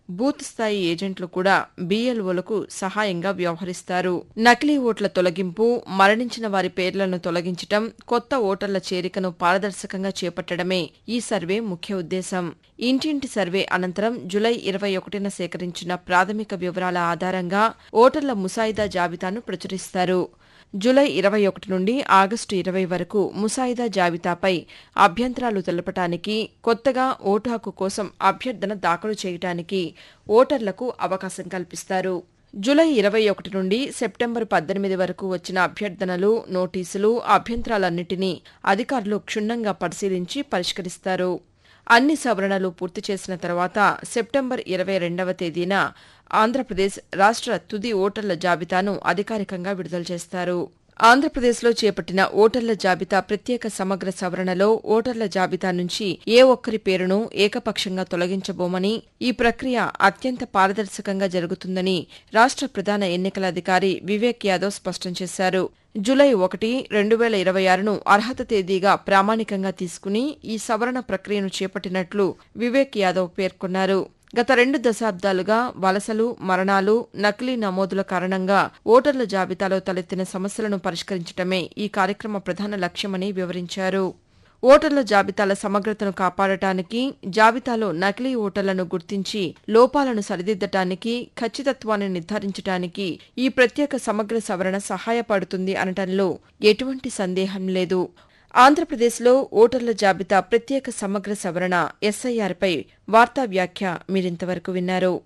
Booth స్థాయి ఏజెంట్లు కూడా బీఎల్ఓలకు సహాయంగా వ్యవహరిస్తారు నకిలీ ఓట్ల తొలగింపు మరణించిన వారి పేర్లను తొలగించటం కొత్త ఓటర్ల చేరికను పారదర్శకంగా చేపట్టడమే ఈ సర్వే ముఖ్య ఉద్దేశం ఇంటింటి సర్వే అనంతరం జులై ఇరవై ఒకటిన సేకరించిన ప్రాథమిక వివరాల ఆధారంగా ఓటర్ల ముసాయిదా జాబితాను ప్రచురిస్తారు జూలై ఇరవై ఒకటి నుండి ఆగస్టు ఇరవై వరకు ముసాయిదా జాబితాపై అభ్యంతరాలు తెలపటానికి కొత్తగా ఓటు హక్కు కోసం అభ్యర్థన దాఖలు చేయటానికి ఓటర్లకు అవకాశం కల్పిస్తారు జూలై ఇరవై ఒకటి నుండి సెప్టెంబర్ పద్దెనిమిది వరకు వచ్చిన అభ్యర్థనలు నోటీసులు అభ్యంతరాలన్నింటినీ అధికారులు క్షుణ్ణంగా పరిశీలించి పరిష్కరిస్తారు అన్ని సవరణలు పూర్తి చేసిన తర్వాత సెప్టెంబర్ ఇరవై రెండవ తేదీన ఆంధ్రప్రదేశ్ రాష్ట్ర తుది ఓటర్ల జాబితాను అధికారికంగా విడుదల చేస్తారు ఆంధ్రప్రదేశ్లో చేపట్టిన ఓటర్ల జాబితా ప్రత్యేక సమగ్ర సవరణలో ఓటర్ల జాబితా నుంచి ఏ ఒక్కరి పేరును ఏకపక్షంగా తొలగించబోమని ఈ ప్రక్రియ అత్యంత పారదర్శకంగా జరుగుతుందని రాష్ట్ర ప్రధాన ఎన్నికల అధికారి వివేక్ యాదవ్ స్పష్టం చేశారు జూలై ఒకటి రెండు వేల ఇరవై ఆరును అర్హత తేదీగా ప్రామాణికంగా తీసుకుని ఈ సవరణ ప్రక్రియను చేపట్టినట్లు వివేక్ యాదవ్ పేర్కొన్నారు గత రెండు దశాబ్దాలుగా వలసలు మరణాలు నకిలీ నమోదుల కారణంగా ఓటర్ల జాబితాలో తలెత్తిన సమస్యలను పరిష్కరించడమే ఈ కార్యక్రమ ప్రధాన లక్ష్యమని వివరించారు ఓటర్ల జాబితాల సమగ్రతను కాపాడటానికి జాబితాలో నకిలీ ఓటర్లను గుర్తించి లోపాలను సరిదిద్దటానికి ఖచ్చితత్వాన్ని నిర్ధారించడానికి ఈ ప్రత్యేక సమగ్ర సవరణ సహాయపడుతుంది అనటంలో ఎటువంటి సందేహం లేదు ఆంధ్రప్రదేశ్లో ఓటర్ల జాబితా ప్రత్యేక సమగ్ర సవరణ ఎస్ఐఆర్పై వార్తా వ్యాఖ్య మీరింతవరకు విన్నారు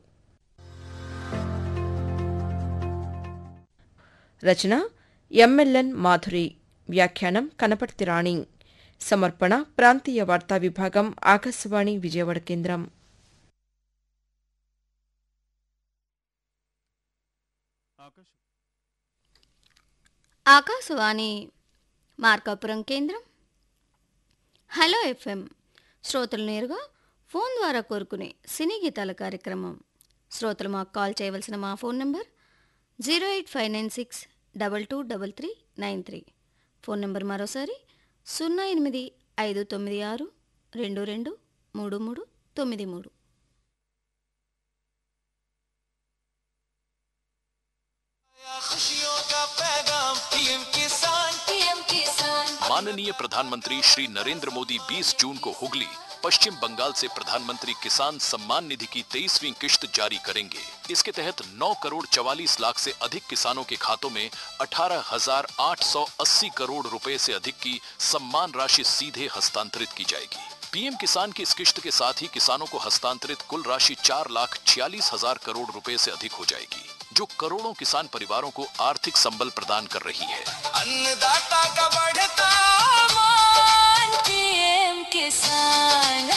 రచన ఎంఎల్ఎన్ మాధురి వ్యాఖ్యానం కనపర్తి రాణి సమర్పణ ప్రాంతీయ వార్తా విభాగం ఆకాశవాణి విజయవాడ కేంద్రం ఆకాశవాణి మార్కాపురం కేంద్రం హలో ఎఫ్ఎం శ్రోతలు నేరుగా ఫోన్ ద్వారా కోరుకునే సినీ గీతాల కార్యక్రమం శ్రోతలు మాకు కాల్ చేయవలసిన మా phone number zero eight five nine six double two double three nine three phone number మరోసారి సున్నా ఎనిమిది ఐదు తొమ్మిది ఆరు రెండు రెండు మూడు మూడు తొమ్మిది మూడు खुशियों का पैगाम पीएम किसान पीएम किसान माननीय प्रधानमंत्री श्री नरेंद्र मोदी 20 जून को हुगली पश्चिम बंगाल से प्रधानमंत्री किसान सम्मान निधि की तेईसवीं किश्त जारी करेंगे इसके तहत 9 करोड़ 44 लाख से अधिक किसानों के खातों में 18,880 करोड़ रुपए से अधिक की सम्मान राशि सीधे हस्तांतरित की जाएगी पीएम किसान की इस किश्त के साथ ही किसानों को हस्तांतरित कुल राशि चार लाख छियालीस हजार करोड़ रुपए से अधिक हो जाएगी जो करोड़ों किसान परिवारों को आर्थिक संबल प्रदान कर रही है अन्नदाता का बढ़ता मान पीएम किसान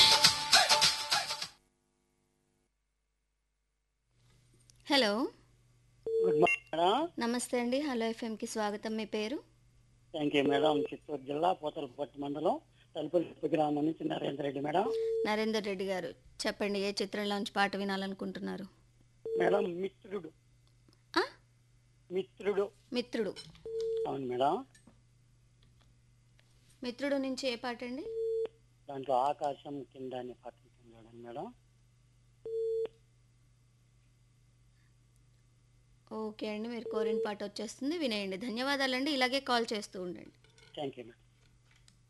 హలో గుడ్ మార్నింగ్ మేడం నమస్తే అండి హలో ఎఫ్ఎంకి స్వాగతం మీ పేరు థ్యాంక్ యూ మేడం చిత్తూరు జిల్లా పోతలపట్టు మండలం తలుపులపల్లి గ్రామం నుంచి నరేంద్ర రెడ్డి మేడం నరేందర్ రెడ్డి గారు చెప్పండి ఏ చిత్రంలోంచి పాట వినాలనుకుంటున్నారు మేడం మిత్రుడు ఆ? మిత్రుడు మిత్రుడు అవును మేడం మిత్రుడు నుంచి ఏ పాట అండి దాంట్లో ఆకాశం కింద అనే పాట ఉంటుంది చూడండి మేడం ఓకే అండి మీరు కోరిన పాట వచ్చేస్తుంది వినేయండి ధన్యవాదాలండి ఇలాగే కాల్ చేస్తూ ఉండండి థ్యాంక్ యూ మేడం